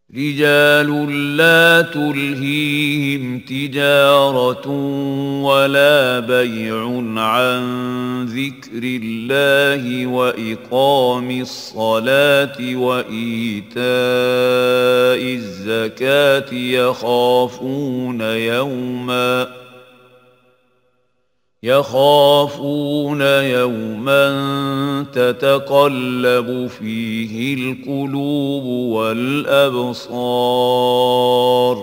رجال لا تلهيهم تجارة ولا بيع عن ذكر الله وإقام الصلاة وإيتاء الزكاة يخافون يوماً يخافون يوما تتقلب فيه القلوب والابصار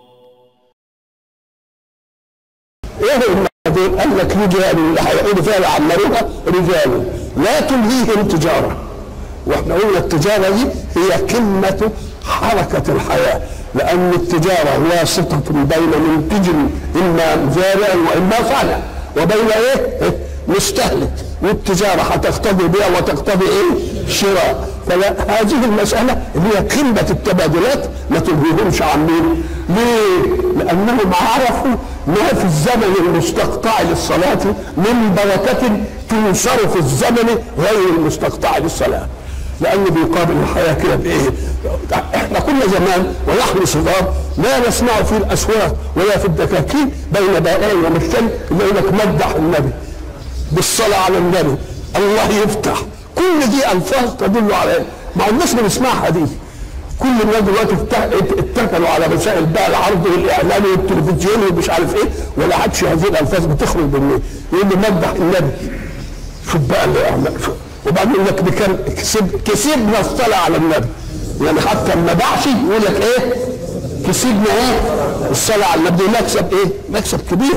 ايه المعدين قال لك رجال اللي هيقولوا فيها يعمروها رجال لا تلهيهم تجاره واحنا قلنا التجاره دي هي قمه حركه الحياه لان التجاره واسطه بين منتج اما زارع واما صانع وبين ايه؟ مستهلك والتجاره هتقتضي بيع وتقتضي ايه؟ شراء فهذه المساله اللي هي قمه التبادلات ما تلهيهمش عن مين؟ ليه؟ لانهم عرفوا ما في الزمن المستقطع للصلاه من بركه تنشر في الزمن غير المستقطع للصلاه. لانه بيقابل الحياه كده بايه؟ احنا كنا زمان ونحن صغار لا نسمع في الاسواق ولا في الدكاكين بين بائع ومشتري الا يقول لك مدح النبي بالصلاه على النبي الله يفتح كل دي الفاظ تدل على ايه؟ ما عدناش بنسمعها دي كل الناس دلوقتي اتكلوا على وسائل بقى العرض والاعلام والتلفزيون ومش عارف ايه ولا عادش هذه الالفاظ بتخرج من يقول لي مدح النبي شوف بقى وبعدين يقول لك بكم كسب كسبنا الصلاه على النبي يعني حتى ما باعش يقول لك ايه كسبنا ايه الصلاه على النبي مكسب ايه مكسب كبير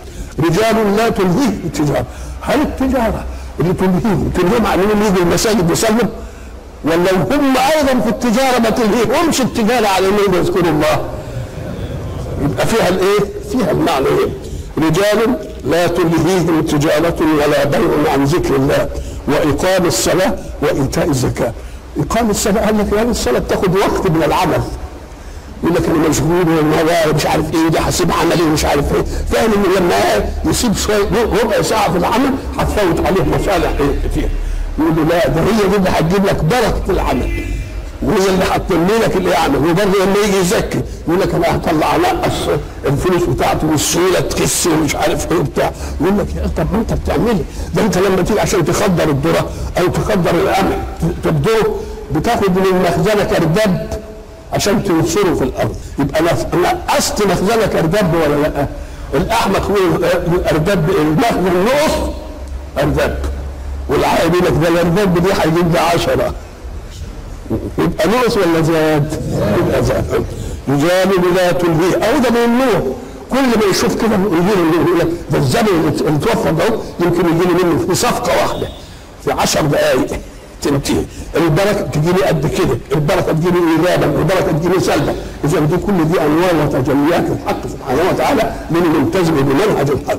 رجال لا تلهيهم التجاره هل التجاره اللي تلهيهم تلهيهم عن انهم يجوا المساجد يصلوا ولا هم ايضا في التجاره ما تلهيهمش التجاره على انهم يذكروا الله يبقى فيها الايه فيها المعنى ايه رجال لا تلهيهم تجارة ولا بيع عن ذكر الله وإقام الصلاة وإيتاء الزكاة إقام الصلاة قال لك يعني الصلاة بتاخد وقت من العمل يقول لك انا مشغول وانا مش عارف ايه وده هسيب عملي ومش عارف ايه فاهم ان لما يسيب شويه ربع ساعه في العمل هتفوت عليه مصالح كتير يقول له لا ده هي دي اللي هتجيب لك بركه العمل وهي اللي هتنمي لك الاعمى وبرضه لما يجي يزكي يقول لك انا هطلع انقص الفلوس بتاعته والسيوله تخس ومش عارف ايه وبتاع يقول لك يا طب ما انت بتعملي ده انت لما تيجي عشان تخدر الذره او تخدر القمح تبدره بتاخد من المخزنه كردب عشان تنشره في الارض يبقى انا نقصت مخزنه كردب ولا لا؟ الاحمق هو الاردب المخزن نقص اردب والعائل يقول لك ده الاردب دي هيجيب لي 10 يبقى نقص ولا زاد؟ يبقى زاد رجال لا تلهيه او ده من النور كل ما يشوف كده يجي له يقول لك ده الزمن اللي توفى ده يمكن يجي لي منه في صفقه واحده في 10 دقائق تنتهي البركه تجي لي قد كده البركه تجي لي ايجابا البركه تجي لي سلبا اذا دي كل دي انواع وتجليات الحق سبحانه وتعالى من الملتزم بمنهج الحق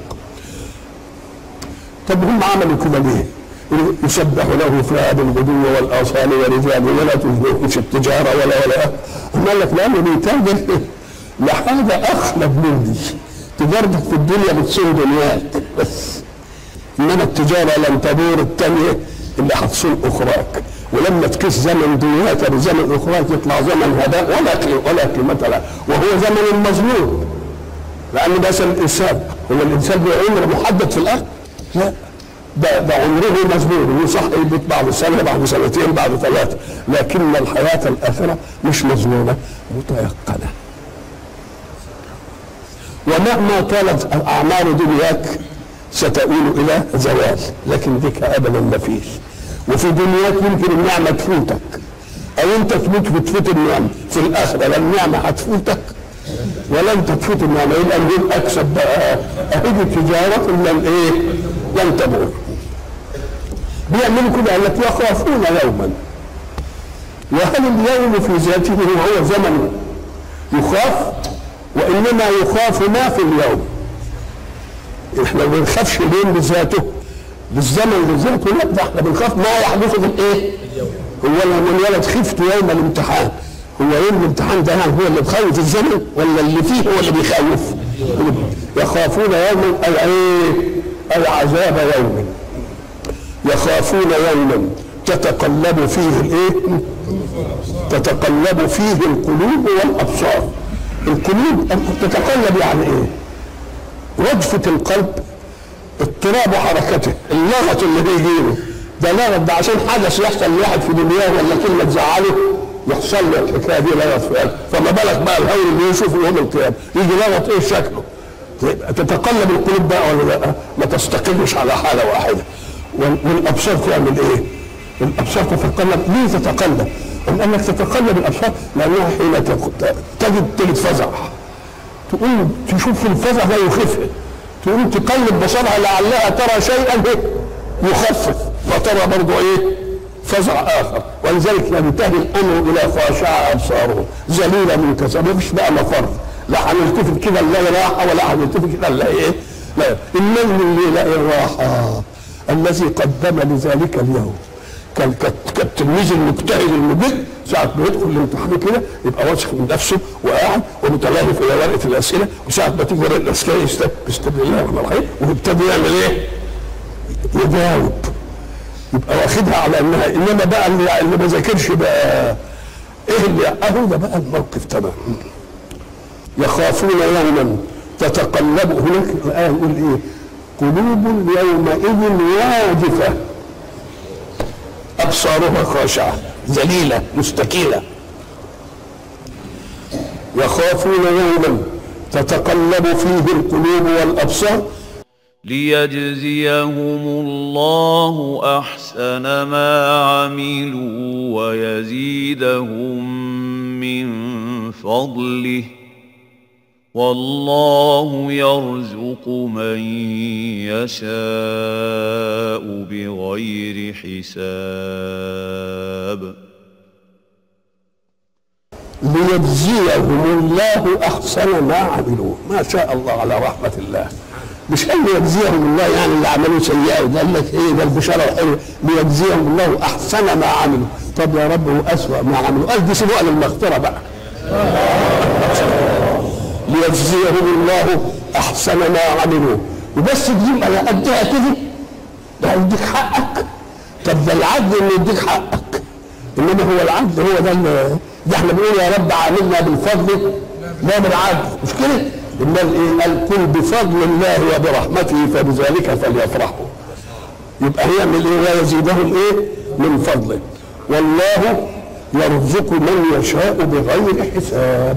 طب هم عملوا كده ليه؟ يسبح له في بالغدو والاصال ورجال ولا تلهيهمش التجاره ولا ولا قال لك لانه بيتاجر لحاجه اخلد من دي تجارتك في الدنيا بتصون دنياك بس انما التجاره لن تدور الثانيه اللي هتصون اخراك ولما تكس زمن دنياك بزمن اخراك يطلع زمن هباء ولا ولا قيمه له وهو زمن المظلوم لان ده الانسان هو الانسان بعمر محدد في الارض لا ده ده عمره مزبور يصح يموت بعد سنه بعد سنتين بعد ثلاثه لكن الحياه الاخره مش مظلومه متيقنه ومهما طالت اعمار دنياك ستؤول الى زوال لكن بك ابدا ما فيش وفي دنياك يمكن النعمه تفوتك او انت تموت وتفوت النعمه في الاخره لا النعمه هتفوتك ولا انت تفوت النعمه يبقى نقول اكسب بقى اهدي تجاره لن ايه؟ لن تبور بيعملوا كده قال لك يخافون يوما وهل اليوم في ذاته هو زمن يخاف وانما يخاف ما في اليوم احنا ما بنخافش اليوم بذاته بالزمن بذاته لا ده احنا بنخاف ما يحدث في الايه؟ هو لما الولد خفت يوم الامتحان هو يوم الامتحان ده يعني هو اللي بخوف الزمن ولا اللي فيه هو اللي بيخوف؟ يخافون يوما اي ايه؟ اي عذاب يوم يخافون يوما تتقلب فيه الايه تتقلب فيه القلوب والابصار القلوب تتقلب يعني ايه رجفة القلب اضطراب حركته اللغط اللي بيجيله ده لغط ده عشان حدث يحصل لواحد في دنياه ولا كلمة تزعله يحصل له الحكايه دي لغط في قلبه فما بالك بقى الهول اللي يشوفه يوم القيامه يجي لغط ايه شكله تتقلب القلوب بقى ولا لا ما تستقرش على حاله واحده وال- والابصار تعمل ايه؟ الابصار تتقلب ليه تتقلب؟ أم انك تتقلب الابصار لانها حين تق- تجد تجد فزع تقوم تشوف الفزع ده يخف تقوم تقلب بصرها لعلها ترى شيئا إيه؟ يخفف فترى برضه ايه؟ فزع اخر ولذلك ينتهي الامر الى خاشعه ابصارهم ذليله منكسره ما فيش بقى مفر لا هنلتفت كده نلاقي راحه ولا هنلتفت كده نلاقي ايه؟ لا النجم اللي يلاقي الراحه الذي قدم لذلك اليوم كان كالت- كالتلميذ المجتهد المبد ساعة ما يدخل الامتحان كده يبقى واثق من نفسه وقاعد ومتلهف الى ورقه الاسئله وساعة ما تيجي ورقه الاسئله يست- بسم الله الرحمن الرحيم ويبتدي يعمل ايه؟ يجاوب يبقى واخدها على انها انما بقى اللي, اللي ما ذاكرش بقى ايه اللي اهو ده بقى الموقف تمام يخافون يوما تتقلب هناك الايه يقول ايه؟ قلوب يومئذ واجفه ابصارها خاشعه ذليله مستكينه يخافون يوما تتقلب فيه القلوب والابصار ليجزيهم الله احسن ما عملوا ويزيدهم من فضله والله يرزق من يشاء بغير حساب ليجزيهم الله احسن ما عملوا ما شاء الله على رحمه الله مش قال ليجزيهم الله يعني اللي عملوا سيئه وقال لك ايه ده البشاره الحلوه ليجزيهم الله احسن ما عملوا طب يا رب واسوا ما عملوا قال دي سبوع للمغفره بقى ليجزيهم الله احسن ما عملوا وبس تجيب على قدها كده ده هيديك حقك طب ده العدل انه يديك حقك انما هو العدل هو ده اللي ده احنا بنقول يا رب عاملنا بالفضل لا بالعدل مش كده؟ امال ايه؟ قال قل بفضل الله وبرحمته فبذلك فليفرحوا يبقى هيعمل ايه؟ ويزيدهم ايه؟ من فضله والله يرزق من يشاء بغير حساب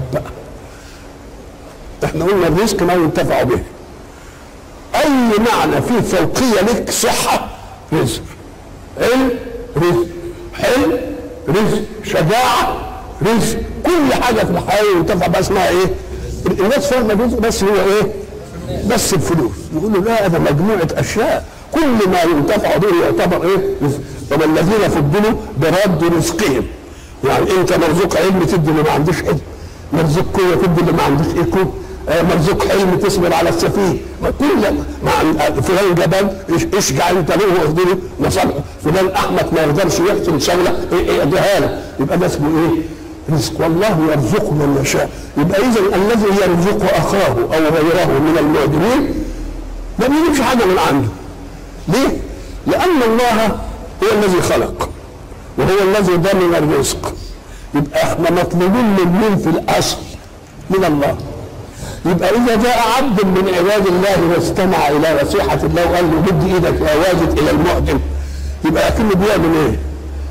احنا قلنا الرزق ما ينتفع به اي معنى فيه فوقيه لك صحه رزق علم رزق حلم رزق شجاعه رزق كل حاجه في الحياه ينتفع بها اسمها ايه؟ الناس فاهمه الرزق بس هو ايه؟ بس الفلوس يقولوا لا ده مجموعه اشياء كل ما ينتفع به يعتبر ايه؟ رزق طب الذين فضلوا برد رزقهم يعني انت مرزوق علم تدي اللي ما عندوش علم مرزوق قوه تدي اللي ما عندوش ايه قوه آه، مرزوق حلم تصبر على السفيه ما كل مع فلان جبل إيش- اشجع انت له واخذله مصالحه فلان احمق ما يقدرش يحسن شغله إيه إيه اديها له يبقى ده اسمه ايه؟ رزق والله يرزق من يشاء يبقى اذا الذي يرزق اخاه او غيره من المعدمين ما بيجيبش حاجه من عنده ليه؟ لان الله هو الذي خلق وهو الذي ضمن الرزق يبقى احنا مطلوبين من مين في الاصل من الله يبقى اذا جاء عبد من عباد الله واستمع الى نصيحه الله وقال له مد ايدك يا واجد الى المعدم يبقى اكنه بيعمل ايه؟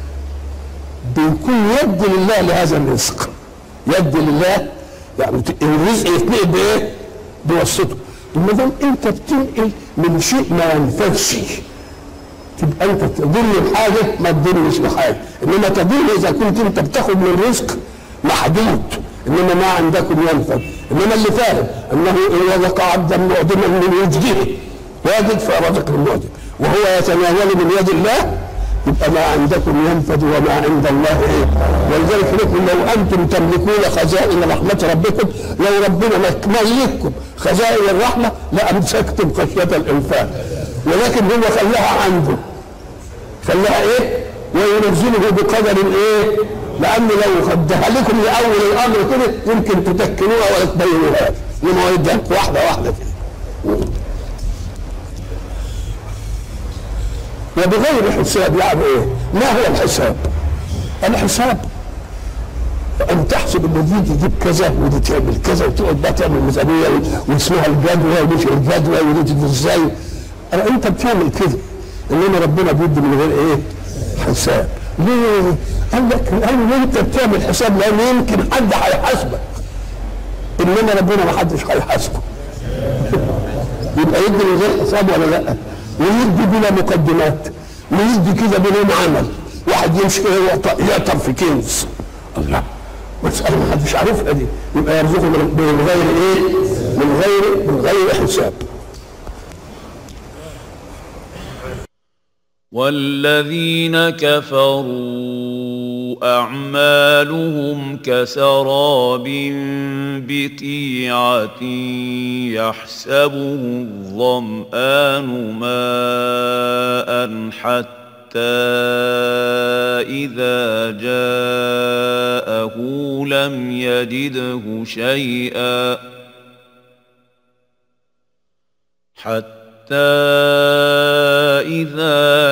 بيكون يد لله لهذا الرزق يد لله يعني الرزق يتنقل بايه؟ بواسطته ما دام انت بتنقل من شيء ما ينفذش تبقى انت تضل بحاجه ما تضلش بحاجه انما تضل اذا كنت انت بتاخد من رزق محدود انما ما عندكم ينفذ انما اللي فاهم انه ان رزق عبدا معدما من وجده واجد فرزق المعدم وهو يتناول من يد الله يبقى ما عندكم ينفذ وما عند الله ايه ولذلك لكم لو انتم تملكون خزائن رحمه ربكم لو ربنا ملككم خزائن الرحمه لامسكتم خشيه الانفاق ولكن هو خلاها عنده خلاها ايه وينزله بقدر ايه لان لو خدها لكم لاول الامر كده يمكن تدكنوها ولا تبينوها انما هو يديها واحده واحده كده وبغير حساب يعني ايه ما هو الحساب؟ الحساب ان تحسب ان دي تجيب كذا ودي تعمل كذا وتقعد بقى تعمل ميزانيه واسمها الجدول ومش الجدول ودي تدي ازاي أنا انت بتعمل كده انما ربنا بيدي من غير ايه؟ حساب ليه؟ قال لك لان انت بتعمل حساب لان يمكن حد هيحاسبك انما ربنا ما حدش هيحاسبه يبقى يدي من غير حساب ولا لا؟ ويدي بلا مقدمات ويدي كده بدون عمل واحد يمشي كده يعط- يعطر في كنز الله مسألة ما حدش عارفها دي يبقى يرزقه من من غير ايه؟ من غير من غير حساب والذين كفروا أعمالهم كسراب بقيعة يحسبه الظمآن ماء حتى إذا جاءه لم يجده شيئا حتى إذا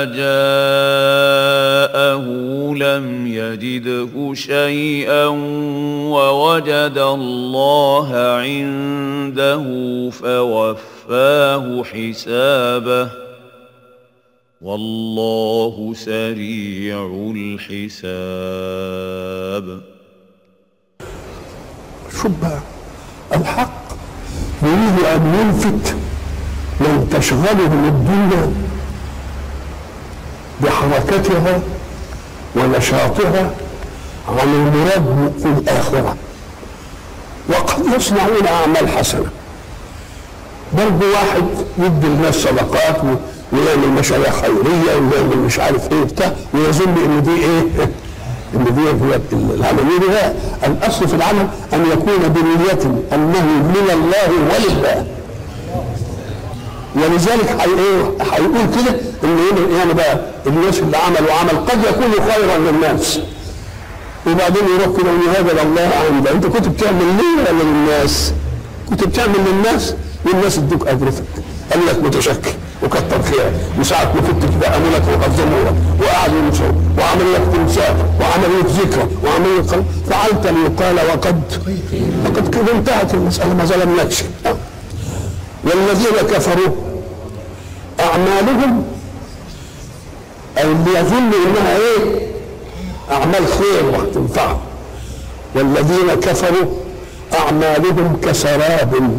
جاءه لم يجده شيئا ووجد الله عنده فوفاه حسابه والله سريع الحساب شوف بقى الحق يريد ان يلفت من تشغله الدنيا بحركتها ونشاطها عن المراد في الاخره وقد يصنعون اعمال حسنه برضه واحد يدي الناس صدقات و- ويعمل مشاريع خيريه ويعمل مش عارف ايه بتاع ويظن ان دي ايه ان دي هي العمليه دي لا الاصل في العمل ان يكون بنيه انه من الله ولله ولذلك حي ايه هيقول كده ان يوم القيامه بقى الناس اللي عملوا عمل قد يكون خيرا للناس وبعدين يروح كده ويهاجر الله عنده انت كنت بتعمل ليه ولا للناس؟ كنت بتعمل للناس والناس ادوك اجرتك قال لك متشكر وكتر خيرك وساعة ما كنت كده قاموا لك وقدموا لك وقعدوا يمشوا وعمل لك تمثال وعمل لك ذكرى وعمل لك قلب فعلت ليقال وقد وقد كده انتهت المسألة ما ظلمناكش والذين كفروا أعمالهم أي اللي يظن إنها إيه؟ أعمال خير وهتنفعهم والذين كفروا أعمالهم كسراب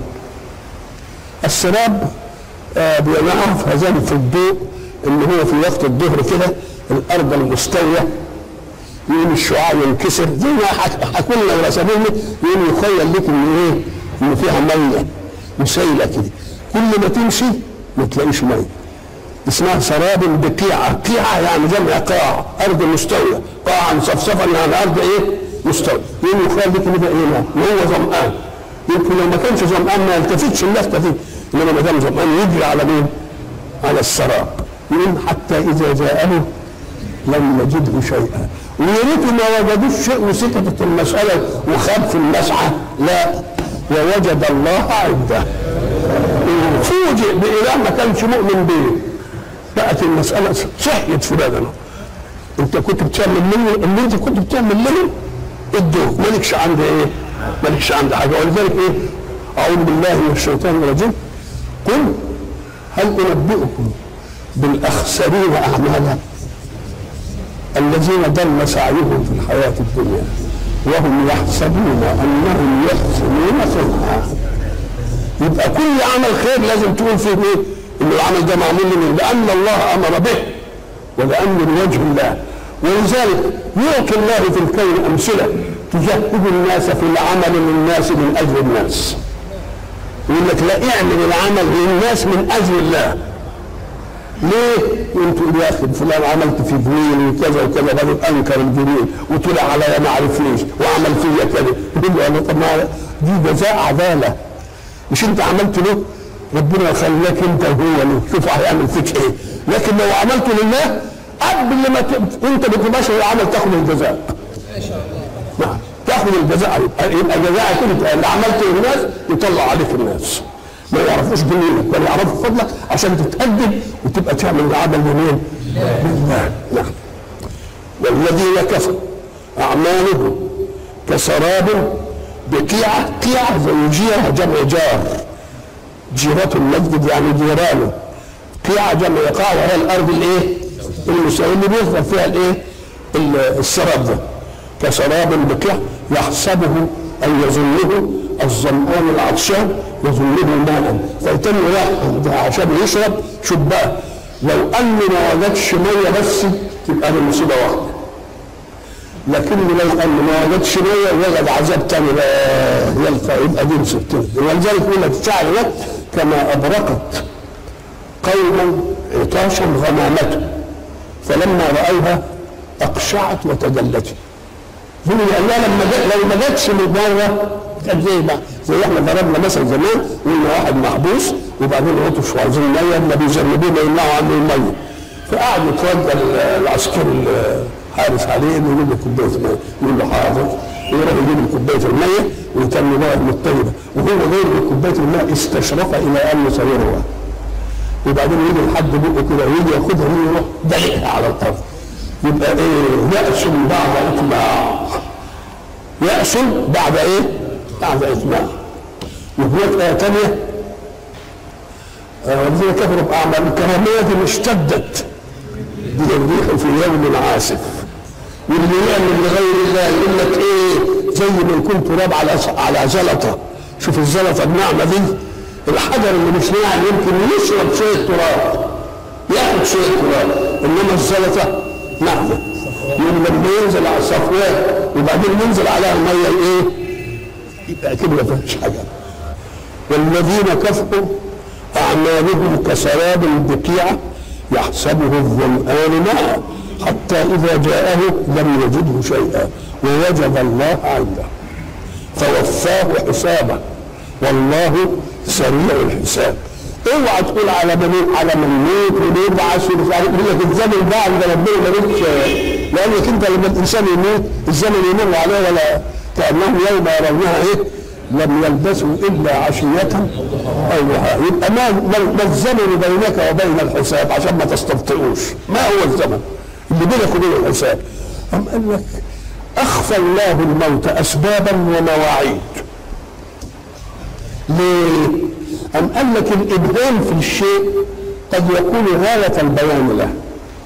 السراب آه بينعرف هذان في الضوء اللي هو في وقت الظهر كده الأرض المستوية يقول الشعاع ينكسر زي ما حك- حكوا لنا ورسمونا يقول يخيل لك ان ايه؟ ان فيها ميه مسيله كده كل ما تمشي ما تلاقيش ميه اسمها سراب بقيعة قيعة يعني جمع قاع أرض مستوية قاعا مصفصفا يعني أرض إيه مستوية يقول يخيل لك إن ده إيه ماء وهو ظمآن يمكن لو ما كانش ظمآن ما يلتفتش الناس تفيد إنما ما دام ظمآن يجري على مين؟ على السراب يقول حتى إذا جاءه لم يجده شيئا ويا ريت ما وجدوش شيء وسكتت المسألة وخاب في المسعى لا ووجد الله عنده فوجئ بإله ما كانش مؤمن به بقت المسألة صحيت في بدنه انت كنت بتعمل منه اللي انت كنت بتعمل منه ادوه مالكش عند ايه؟ مالكش عند حاجه ولذلك ايه؟ اعوذ بالله من الشيطان الرجيم قل هل انبئكم بالاخسرين اعمالا الذين ضل سعيهم في الحياه الدنيا وهم يحسبون انهم يحسنون صنعا يبقى كل عمل خير لازم تقول فيه ايه؟ ان العمل ده معمول لمين؟ لان الله امر به ولأنه لوجه الله ولذلك يعطي الله في الكون أمثلة تجهد الناس في العمل للناس من أجل الناس يقول لك لا اعمل العمل للناس من أجل الله ليه؟ وانت تقول يا اخي فلان عملت في جميل وكذا وكذا بعدين انكر الجميل وطلع عليا ما عرفنيش وعمل فيا كذا يقول له انا طب ما دي جزاء عداله مش انت عملت له ربنا خلاك انت وهو له شوف هيعمل فيك ايه لكن لو عملته لله قبل ما ت... انت بتباشر العمل تاخد الجزاء نعم تاخد الجزاء يبقى يبقى جزاءك انت اللي عملته للناس يطلع عليك الناس ما يعرفوش دنيتك بل يعرفوا فضلك عشان تتقدم وتبقى تعمل العمل لمين؟ لله نعم والذين كفروا أعمالهم كسراب بقيعة قيعة زي جيرة جمع جار جيرة المسجد يعني جيرانه قيعة جمع قاع وهي الأرض الإيه؟ المساوية اللي بيظهر فيها الإيه؟ السراب ده كسراب بقيع يحسبه أو يظنه الظمآن العطشان يظنه ماء فيتم راح عشان يشرب شوف بقى لو أنه ما وجدش مية بس تبقى دي مصيبة واحدة لكن لو أنه ما وجدش مية وجد عذاب تاني بقى يلقى يبقى دي مصيبتين ولذلك يقول لك الشعر ده كما أبرقت قوما عطاشا غمامته فلما رأوها أقشعت وتدلت يقول لأنها لما جا- لو ما جاتش من بره كانت زي بقى زي احنا ضربنا مثلا زمان قلنا واحد محبوس وبعدين عطش وعايزين ميه ما بيجنبوه يمنعوا عنه الميه فقعد يتوجه ال- العسكري الحارس عليه انه يجيب له كوبايه ميه يقول له حاضر يروح يجيب له كوبايه الميه ويتم بقى المطيبه وهو جاي له كوبايه الماء استشرف الى ان يصيرها وبعدين يجي لحد بقه كده ويجي ياخدها ويروح دلقها على الارض يبقى ايه يأس بعد اطماع يأس بعد ايه؟ بعد اطماع وهناك آية تانية آه، والذين كفروا بأعمال كرامية اشتدت به الريح في يوم عاصف واللي يعمل لغير الله يقول لك ايه زي ما يكون تراب على على زلطه شوف الزلطه الناعمه دي الحجر اللي مش ناعم يمكن يشرب شويه تراب ياخد شويه تراب انما الزلطه ناعمه يوم لما ينزل على الصفوات وبعدين ينزل عليها الميه ايه يبقى كده ما فيهاش حاجه والذين كفروا أعمالهم كسراب بقيعة يحسبه الظمآن ماء حتى إذا جاءه لم يجده شيئا ووجد الله عنده فوفاه حسابه والله سريع الحساب اوعى تقول على من على من يموت ويبعث ومش عارف يقول لك الزمن ده عند ربنا ملوش لانك انت لما الانسان يموت الزمن يمر عليه ولا كانهم يوم يرونها ايه لم يلبسوا الا عشيه او ضحاها يبقى ما ما ما الزمن بينك وبين الحساب عشان ما تستبطئوش ما هو الزمن اللي بينك وبين الحساب أم قال لك اخفى الله الموت اسبابا ومواعيد ليه؟ أم قال لك الإبهام في الشيء قد يكون غاية البيان له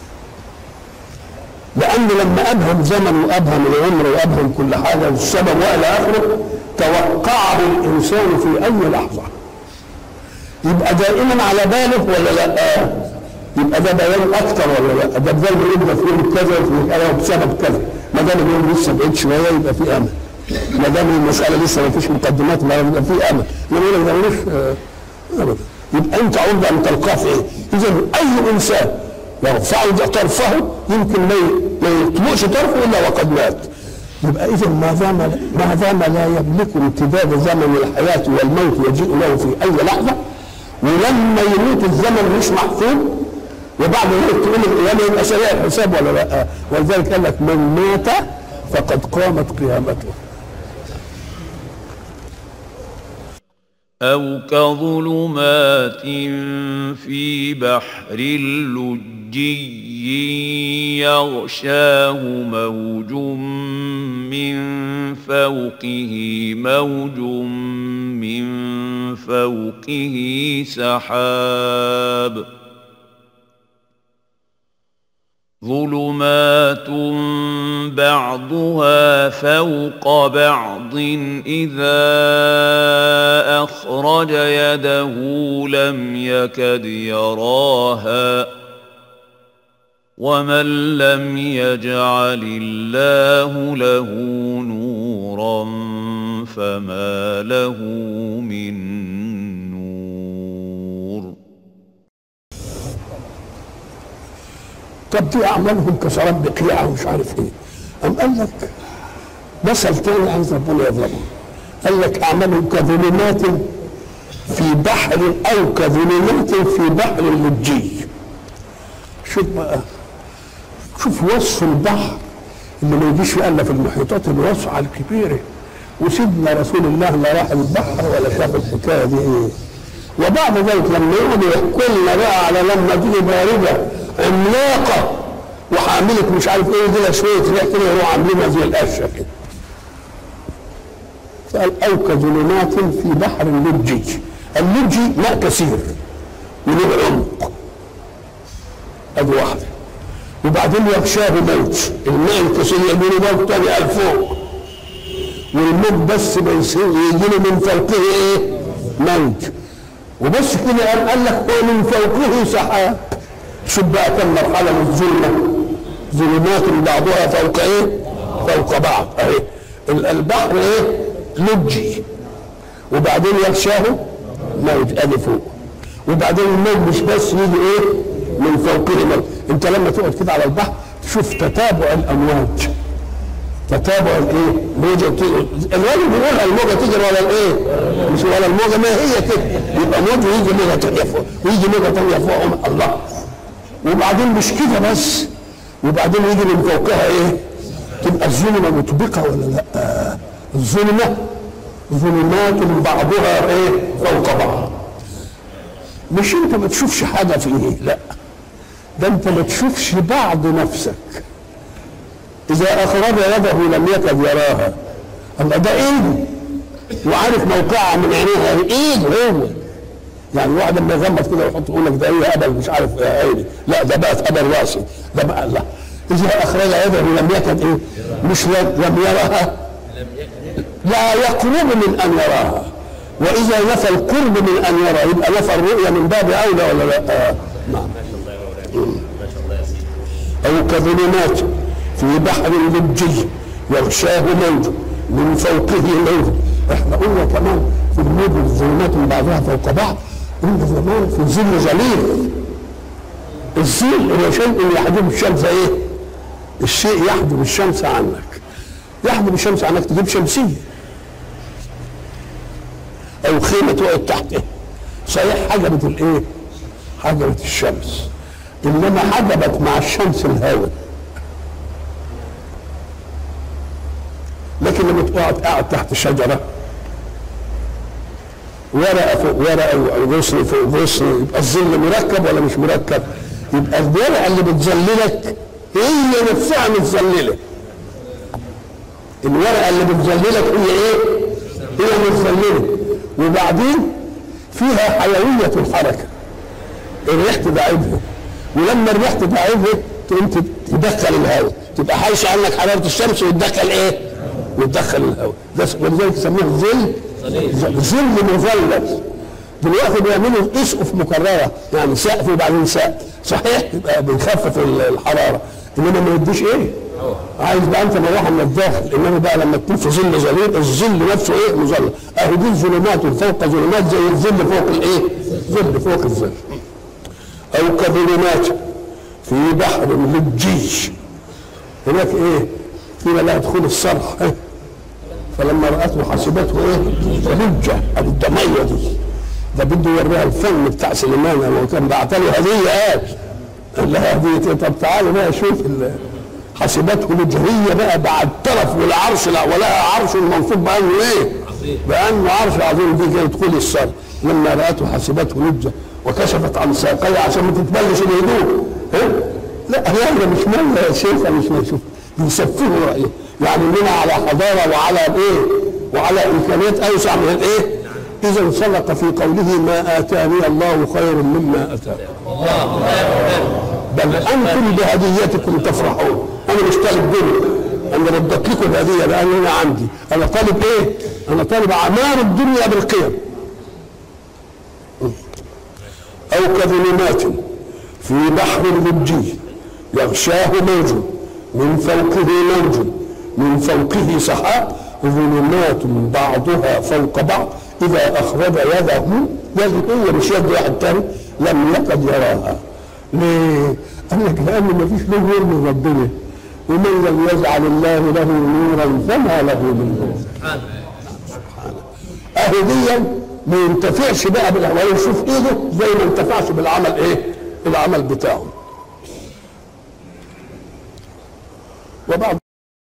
لأن لما أبهم زمن وأبهم العمر وأبهم كل حاجة والسبب وإلى آخره توقعه الإنسان في أي لحظة يبقى دائما على باله ولا لا؟ يبقى ده بيان أكتر ولا لا؟ ده بدل ما يبقى في يوم كذا وفي كذا بسبب كذا ما دام اليوم لسه بعيد شوية يبقى في أمل ما دام المسألة لسه ما فيش مقدمات ما يبقى في أمل يقول لك ده ملوش آه، ابدا يبقى انت عرضه ان تلقاه في ايه؟ اذا اي انسان يرفع طرفه يمكن ما ي- ما يطلقش طرفه الا وقد مات يبقى اذا ما دام ما دام لا يملك امتداد زمن الحياه والموت يجيء له في اي لحظه ولما يموت الزمن مش محسوب وبعد ذلك تقول القيامه يبقى سريع الحساب ولا لا؟ ولذلك قال لك من مات فقد قامت قيامته أو كظلمات في بحر لجي يغشاه موج من فوقه موج من فوقه سحاب ظلمات بعضها فوق بعض إذا أخرج يده لم يكد يراها ومن لم يجعل الله له نورا فما له من نور طب دي اعمالهم كسراب بقيعه ومش عارف ايه قام قال لك مثل تاني عايز ربنا يضربه قال لك اعمالهم كظلمات في بحر او كظلمات في بحر لجي شوف بقى شوف وصف البحر اللي ما يجيش الا في المحيطات الواسعه الكبيره وسيدنا رسول الله لا راح البحر ولا شاف الحكايه دي ايه وبعد ذلك لما يقعد يحكي لنا بقى على لما تيجي بارده عملاقه وهعملك مش عارف ايه كده شويه ريح كده يروحوا عاملينها زي القشه كده قال او كظلمات في بحر لجي اللجي ماء كثير وله عمق ادي واحده وبعدين يغشاه موج الماء الكثير يجي موج تاني قال فوق والموج بس بيصير يجي له من فوقه ايه؟ موج وبس كده قال قال لك ومن فوقه سحاب شوف بقى كم مرحله من الظلمه ظلمات بعضها فوق ايه؟ فوق بعض اهي ال- البحر ايه؟ لجي وبعدين يغشاه موج ادي فوق وبعدين الموج مش بس يجي ايه؟ من فوقه موج انت لما تقعد كده على البحر تشوف تتابع الامواج تتابع الايه؟ موجه بتجري الراجل بيقول الموجه تجري ولا الايه؟ مش ولا الموجه ما هي كده يبقى موج ويجي موجه ثانيه فوق ويجي موجه ثانيه فوقهم الله وبعدين مش كده بس وبعدين يجي من فوقها ايه؟ تبقى الظلمه مطبقه ولا لا؟ الظلمه ظلمات بعضها ايه؟ فوق بعض مش انت ما تشوفش حاجه في ايه؟ لا ده انت ما تشوفش بعض نفسك إذا أخرج يده لم يكد يراها الله ده إيده وعارف موقعها من عينيها إيده هو يعني واحد لما يغمض كده ويحط يقول لك ده إيه هبل مش عارف إيه عيني لا ده بقت هبل راسي ده بقى الله إذا أخرج يده لم يكد إيه مش لم لم يراها لا يقرب من أن يراها وإذا نفى القرب من أن يرى يبقى نفى الرؤية من باب أولى ولا لا؟ آه. نعم أو كظلمات في بحر لجي يغشاه موج من فوقه موج احنا قلنا كمان في الموج الظلمات من بعضها فوق بعض قلنا زمان في ظل ظليل الظل هو شيء يحجب الشمس ايه؟ الشيء يحجب الشمس عنك يحجب الشمس عنك تجيب شمسيه او خيمه تقعد تحتها صحيح حجبت الايه؟ حجبت الشمس انما حجبت مع الشمس الهواء لكن لما تقعد قاعد تحت شجره ورقه فوق ورقه وغصن فوق غصن يبقى الظل مركب ولا مش مركب؟ يبقى الورقه اللي بتظللك هي نفسها متظلله الورقه اللي بتظللك هي ايه؟ هي متظلله وبعدين فيها حيويه الحركه الريح تبعدها ولما الريح تبعدها تقوم تدخل الهواء تبقى حايشه عنك حراره الشمس وتدخل ايه؟ وتدخل الهواء ده ولذلك يسموه ظل ظل مظلل دلوقتي بيعملوا اسقف مكرره يعني سقف وبعدين سقف صحيح يبقى بيخفف الحراره انما ما يديش ايه؟ عايز بقى انت مروحه من الداخل انما بقى لما تكون في ظل ظليل الظل نفسه ايه؟ مظلل اهو دي ظلمات فوق ظلمات زي الظل فوق الايه؟ ظل فوق الظل او كظلمات في بحر لجي هناك ايه؟ قيل لا ادخل الصرح إيه؟ فلما راته حسبته ايه؟ لجه الدميه دي ده بده يوريها الفن بتاع سليمان هو كان بعت له هديه قال قال لها هديه طب تعالوا بقى شوف حسبته لجه هي بقى بعد الطرف والعرش لا ولها عرش منصوب بانه ايه؟ بانه عرش عظيم دي كانت تدخل الصرح لما راته حسبته لجه وكشفت عن ساقيها عشان ما تتبلش الهدوء لا هي مش مالة يا شيخة مش مشوف بيسفهوا رأيه يعني لنا على حضارة وعلى ايه وعلى امكانيات اوسع من الايه اذا صدق في قوله ما اتاني الله خير مما اتاكم بل انتم بهديتكم تفرحون انا مش طالب دنيا انا ردت لكم الهديه لان انا عندي انا طالب ايه انا طالب اعمار الدنيا بالقيم أو كظلمات في بحر لجي يغشاه موج من فوقه موج من فوقه سحاب ظلمات بعضها فوق بعض إذا أخرج يده يده هي مش يد واحد تاني لم يكد يراها ليه؟ قال لك لأن ما فيش له نور من ربنا ومن لم يجعل الله له نورا فما له من نور سبحانه أهي دي ما ينتفعش بقى بالعمل يشوف ايده زي ما انتفعش بالعمل ايه العمل بتاعه وبعد